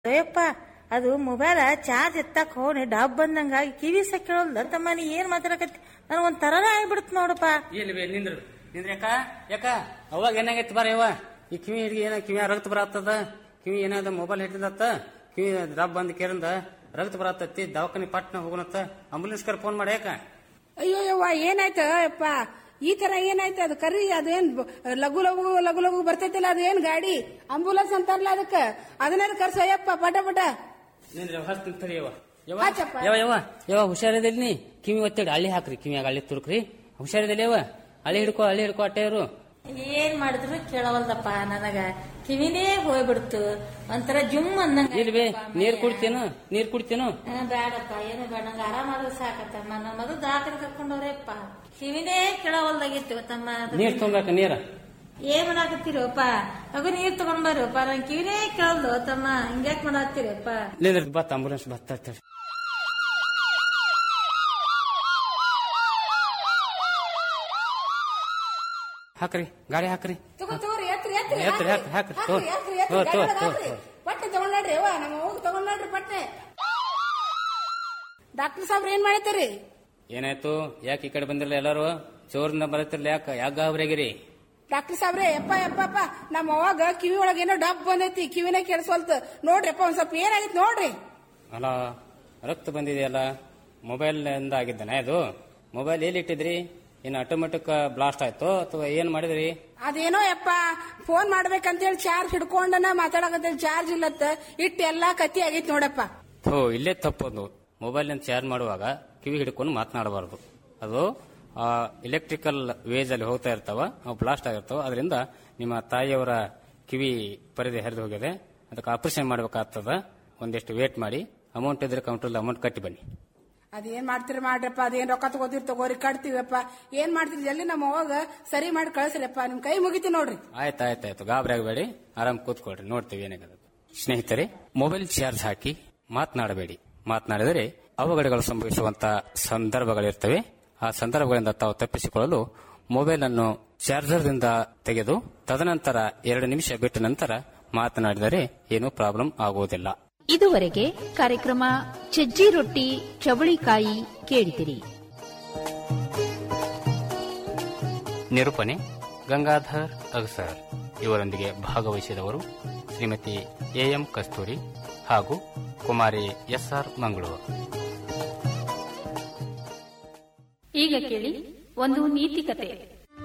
ಅಯ್ಯಪ್ಪ ಅದು mobile charge ಎತ್ತಕ್ ಹೋಗಿ dub ಬಂದಂಗಾಗಿ ಕಿವಿ ಸಹ ಕೇಳಲ್ದ ತಮ್ಮ ನೀ ಏನ್ ಮಾತಾಡಕತ್ತಿ ನನಗೆ ಒಂದ್ ತರನೇ ಆಗ್ಬಿಡ್ತು ನೋಡಪ್ಪ ಇಲ್ಲಿ ಬೇ ನಿಂದ್ರು ನಿಂದ್ರ ಯಾಕ ಯಾಕ ಅವಾಗ ಏನಾಗೈತಿ ಬಾರ ಯವ್ವ ಈ ಕಿವಿ ಹಿಡಿಗೆ ಏನ ಕಿವಿ ರಕ್ತ ಬರತ್ತದ ಕಿವಿ ಏನಾದ ಮೊಬೈಲ್ ಹಿಡಿದತ್ತ ಕಿವಿ ರಬ್ ಬಂದ್ ಕೇರಿಂದ ರಕ್ತ ಬರತ್ತತಿ ದವಾಖಾನಿ ಪಟ್ನ ಹೋಗೋಣತ್ತ ಆಂಬುಲೆನ್ಸ್ ಕರ್ ಫೋನ್ ಮಾಡಿ ಯಾಕ ಅಯ್ಯೋ ಯವ್ವ ಏನಾಯ್ತು ಯಪ್ಪ ಈ ತರ ಏನಾಯ್ತು ಅದು ಕರಿ ಅದೇನ್ ಬ- ಲಘು ಲಘು ಲಘು ಲಘು ಬರ್ತೈತಿಲ್ಲ ಅದೇನ್ ಗಾಡಿ ಆಂಬುಲೆನ್ಸ್ ಅಂತಾರಲ್ಲ ಅದಕ್ಕ ಅದನ್ನ ಕರ್ಸೋ ಯಪ್ಪ ಪಟ ಪಟ ನಿಂದ್ರೆ ಹಸ್ತ ತಡಿ ಯವ್ವ ಯವ್ವ ಹಾಚಪ್ಪ. ಯವ್ವ ಯವ್ವ ಯವ್ವ ಹುಷಾರಿದಲ್ಲಿ ನೀ ಕಿವಿ ಒತ್ತಿಡಿ ಹಳ್ಳಿ ಹಾಕ್ರಿ ಕಿವಿಯಾಗ ಹಳ್ಳಿ ತುರುಕ್ರಿ ಹುಷಾರಿದಲ್ಲಿ ಯವ್ವ ಹಳ್ಳಿ ಹಿಡ್ಕೊ ಹಳ್ಳಿ ಹಿಡ್ಕೊ ಅಟ್ಟೆ ಇರು ಏನ್ ಮಾಡಿದ್ರು ಕೇಳವಲ್ದಪ್ಪ ನನಗ ಕಿವಿನೇ ಹೋಗ್ಬಿಡ್ತು ಒಂಥರ ಜುಮ್ ಅಂದಂಗ ಇಲ್ಲಿ ಬೇ ನೀರ್ ಕುಡ್ತೇನು ನೀರ್ ಕುಡ್ತೇನು ಆ, ಬೇಡಪ್ಪ ಏನು ಬೇಡ ನಂಗೆ ಆರಾಮಾದ್ರೆ ಸಾಕತ್ತಮ್ಮ ನನ್ನ ಮಗು ದಾಖಲೆ ಕರ್ಕೊಂಡವ್ರಪ್ಪ ಕಿವಿನೇ ಕೇಳವಲ್ದಾಗಿತ್ತು ತಮ್ಮ ಅದು. ನೀರ್ ತುಂಬೇಕ ನೀರ ಏನ್ ಮಾಡಾಕತ್ತೀರಪ್ಪ ಮಗು ನೀರ್ ತಗೊಂಡ್ ಬರ್ರಪ್ಪ ನನ್ ಕಿವಿನೇ ಕೇಳಲ್ದು ತಮ್ಮ ಹಿಂಗ್ಯಾಕ್ ಮಾಡಾತ್ತೀರಪ್ಪ ನಿಂದ್ರ ಬತ್ತ ಆಂಬುಲೆನ್ಸ್ ಬತ್ತ ತಡಿ. ಹಾಕ್ರಿ ಗಾಡಿ ಹಾಕ್ರಿ ತಗೋ ತಗೋರಿ ಎತ್ರಿ ಎತ್ರಿ ಎತ್ರಿ, ಹಾಕ್ರಿ. ಹಾಕ್ರಿ, ಹಾಕ್ರಿ, ಹಾಕ್ರಿ, ತಗೋ. ಎತ್ರಿ, ಎತ್ರಿ, ತಗೋ, ಗಾಡಿ ತಗೋ, ಒಳಗ್ ತಗೋ, ಹಾಕ್ರಿ. ತಗೋ. ಪಟ್ಟೆ ತಗೊಂಡ್ರಿ ಅವ್ವ ನಮ್ಮ ಹೋಗಿ ತಗೊಂಡ್ರಿ ಪಟ್ಟೆ ಡಾಕ್ಟರ್ ಸಾಬ್ರ ಏನ್ ಮಾಡತ್ತೀರಿ ಏನಾಯ್ತು ಯಾಕೆ ಈ ಕಡೆ ಬಂದಿರಲ್ಲ ಎಲ್ಲಾರು ಚೋರ್ನ ಬರತ್ತಿರ್ಲಿ ಯಾಕ ಯಾಕ ಗಾಬರಿಯಾಗಿರಿ ಡಾಕ್ಟರ್ ಸಾಬ್ರೆ ಯಪ್ಪ ಯಪ್ಪ ಯಪ್ಪ ನಮ್ಮ ಅವಾಗ ಕಿವಿ ಒಳಗ ಏನೋ ಡಬ್ ಬಂದೈತಿ ಕಿವಿನ ಕೆಡ್ಸೋಲ್ತ ನೋಡ್ರಿಪ್ಪ ಒಂದ್ ಸ್ವಲ್ಪ ಏನಾಗಿತ್ತು ನೋಡ್ರಿ ಅಲ್ಲ ರಕ್ತ ಬಂದಿದೆಯಲ್ಲ ಮೊಬೈಲ್ ಇಂದ ಆಗಿದ್ದಾನೆ ಅದು ಮೊಬೈಲ್ ಎಲ್ಲಿ ಇಟ್ಟಿದ್ರಿ ಏನು ಆಟೋಮೆಟಿಕ್ ಬ್ಲಾಸ್ಟ್ ಆಯ್ತು ಅಥವಾ ಏನ್ ಮಾಡಿದ್ರಿ ಅದೇನೋ ಯಪ್ಪ ಫೋನ್ ಮಾಡ್ಬೇಕಂತೇಳಿ ಚಾರ್ಜ್ ಹಿಡ್ಕೊಂಡನ ಮಾತಾಡಕತ್ತೇಳಿ ಚಾರ್ಜ್ ಇಲ್ಲತ್ತ ಇಟ್ಟು ಎಲ್ಲಾ ಕತ್ತಿ ಆಗೈತಿ ನೋಡಪ್ಪ ಥೋ ಇಲ್ಲೇ ತಪ್ಪದು ಮೊಬೈಲ್ ಚಾರ್ಜ್ ಮಾಡುವಾಗ ಕಿವಿ ಹಿಡ್ಕೊಂಡು ಮಾತನಾಡಬಾರ್ದು ಅದು ಇಲೆಕ್ಟ್ರಿಕಲ್ ವೇಜ್ ಅಲ್ಲಿ ಹೋಗ್ತಾ ಇರ್ತಾವ ಅವು ಬ್ಲಾಸ್ಟ್ ಆಗಿರ್ತಾವ ಅದರಿಂದ ನಿಮ್ಮ ತಾಯಿಯವರ ಕಿವಿ ಪರಿಧಿ ಹರಿದು ಹೋಗಿದೆ ಅದಕ್ಕೆ ಆಪರೇಷನ್ ಮಾಡಬೇಕಾಗ್ತದ ಒಂದಿಷ್ಟು ವೇಟ್ ಮಾಡಿ ಅಮೌಂಟ್ ಇದ್ರೆ ಕೌಂಟ್ರಲ್ಲಿ ಅಮೌಂಟ್ ಕಟ್ಟಿ ಬನ್ನಿ ಅದೇನ್ ಮಾಡ್ತೀರಿ ಮಾಡ್ರಪ್ಪ ಅದೇನ್ ರೊಕ್ಕ ತಗೋತೀರಿ ತಗೋರಿ ಕಟ್ತೀವಪ್ಪ ಏನ್ ಮಾಡ್ತೀರಿ ಜಲ್ದಿ ನಮ್ಮ ಅವಾಗ ಸರಿ ಮಾಡಿ ಕಳ್ಸ್ರಿಪ್ಪ ನಿಮ್ ಕೈ ಮುಗಿತಿ ನೋಡ್ರಿ ಆಯ್ತು ಆಯ್ತು ಆಯ್ತು ಗಾಬರಿ ಆಗಬೇಡಿ ಆರಾಮ್ ಕೂತ್ಕೊಳ್ರಿ ನೋಡ್ತೀವಿ ಏನಾಗದ ಸ್ನೇಹಿತರೆ ಮೊಬೈಲ್ ಚಾರ್ಜ್ ಹಾಕಿ ಮಾತನಾಡಬೇಡಿ ಮಾತನಾಡಿದರೆ ಅವಘಡಗಳು ಸಂಭವಿಸುವಂತ ಸಂದರ್ಭಗಳಿರ್ತವೆ ಆ ಸಂದರ್ಭಗಳಿಂದ ತಾವು ತಪ್ಪಿಸಿಕೊಳ್ಳಲು ಮೊಬೈಲ್ ಅನ್ನು ಚಾರ್ಜರ್ದಿಂದ ತೆಗೆದು ತದನಂತರ ಎರಡು ನಿಮಿಷ ಬಿಟ್ಟ ನಂತರ ಮಾತನಾಡಿದರೆ ಏನೂ ಪ್ರಾಬ್ಲಮ್ ಆಗುವುದಿಲ್ಲ ಇದುವರೆಗೆ ಕಾರ್ಯಕ್ರಮ ಸಜ್ಜಿ ರೊಟ್ಟಿ ಚವಳಿಕಾಯಿ ಕೇಳಿದಿರಿ ನಿರೂಪಣೆ ಗಂಗಾಧರ್ ಅಗಸರ್ ಇವರೊಂದಿಗೆ ಭಾಗವಹಿಸಿದವರು ಶ್ರೀಮತಿ ಎಎಂ ಕಸ್ತೂರಿ ಹಾಗೂ ಕುಮಾರಿ ಎಸ್ಆರ್ ಮಂಗಳೂರು ಈಗ ಕೇಳಿ ಒಂದು ನೀತಿ ಕತೆ